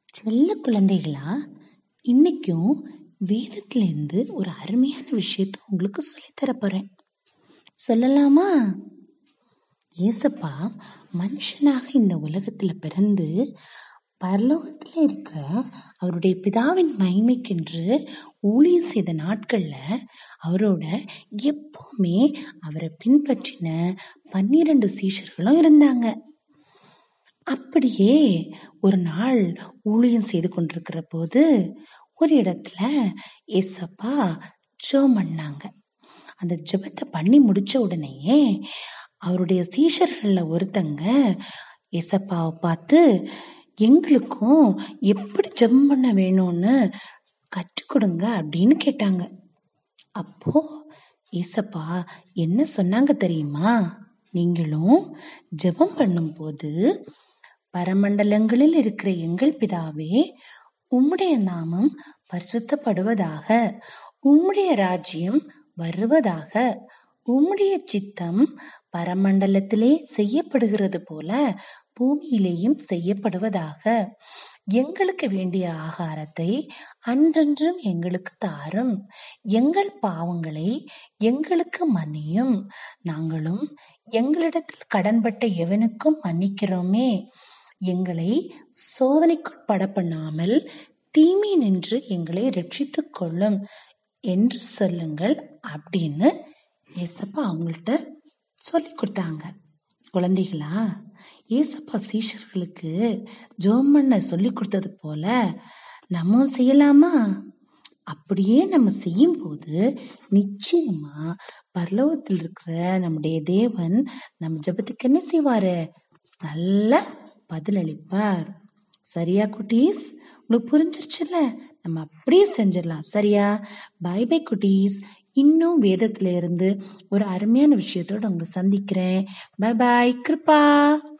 செல்ல குழந்தைகளா இன்னைக்கும் வேதத்திலேருந்து ஒரு அருமையான விஷயத்த உங்களுக்கு சொல்லித்தர போறேன் சொல்லலாமா ஏசப்பா மனுஷனாக இந்த உலகத்துல பிறந்து பரலோகத்துல இருக்கிற அவருடைய பிதாவின் மகிமைக்கென்று ஊழியம் செய்த நாட்கள்ல அவரோட எப்பவுமே அவரை பின்பற்றின பன்னிரண்டு சீஷர்களும் இருந்தாங்க அப்படியே ஒரு நாள் ஊழியம் செய்து கொண்டிருக்கிற போது ஒரு இடத்துல ஏசப்பா ஜெபம் பண்ணாங்க அந்த ஜெபத்தை பண்ணி முடிச்ச உடனேயே அவருடைய சீஷர்கள்ல ஒருத்தங்க ஏசப்பாவை பார்த்து எங்களுக்கும் எப்படி ஜெபம் பண்ண வேணும்னு கற்றுக் கொடுங்க அப்படின்னு கேட்டாங்க அப்போ ஏசப்பா என்ன சொன்னாங்க தெரியுமா நீங்களும் ஜெபம் பண்ணும்போது பரமண்டலங்களில் இருக்கிற எங்கள் பிதாவே உம்முடைய நாமம் பரிசுத்தப்படுவதாக உம்முடைய ராஜ்யம் வருவதாக உம்முடைய சித்தம் பரமண்டலத்திலே செய்யப்படுகிறது போல பூமியிலேயும் செய்யப்படுவதாக எங்களுக்கு வேண்டிய ஆகாரத்தை அன்றன்றும் எங்களுக்கு தாரும் எங்கள் பாவங்களை எங்களுக்கு மன்னியும் நாங்களும் எங்களிடத்தில் கடன்பட்ட எவனுக்கும் மன்னிக்கிறோமே எங்களை சோதனைக்குட்பட பண்ணாமல் தீமை நின்று எங்களை ரட்சித்துக் கொள்ளும் என்று சொல்லுங்கள் அப்படின்னு ஏசப்பா அவங்கள்ட்ட சொல்லி கொடுத்தாங்க குழந்தைகளா ஏசப்பா சீஷர்களுக்கு ஜோம் பண்ண சொல்லி கொடுத்தது போல நம்ம செய்யலாமா அப்படியே நம்ம செய்யும் போது நிச்சயமா பரலோகத்தில் இருக்கிற நம்முடைய தேவன் நம்ம ஜெபத்துக்கு என்ன செய்வாரு நல்ல பதிலளிப்பார் சரியா குட்டீஸ் உங்களுக்கு புரிஞ்சிருச்சுல நம்ம அப்படியே செஞ்சிடலாம் சரியா பை பை குட்டீஸ் இன்னும் வேதத்துல இருந்து ஒரு அருமையான விஷயத்தோட உங்களை சந்திக்கிறேன் பை பாய் கிருப்பா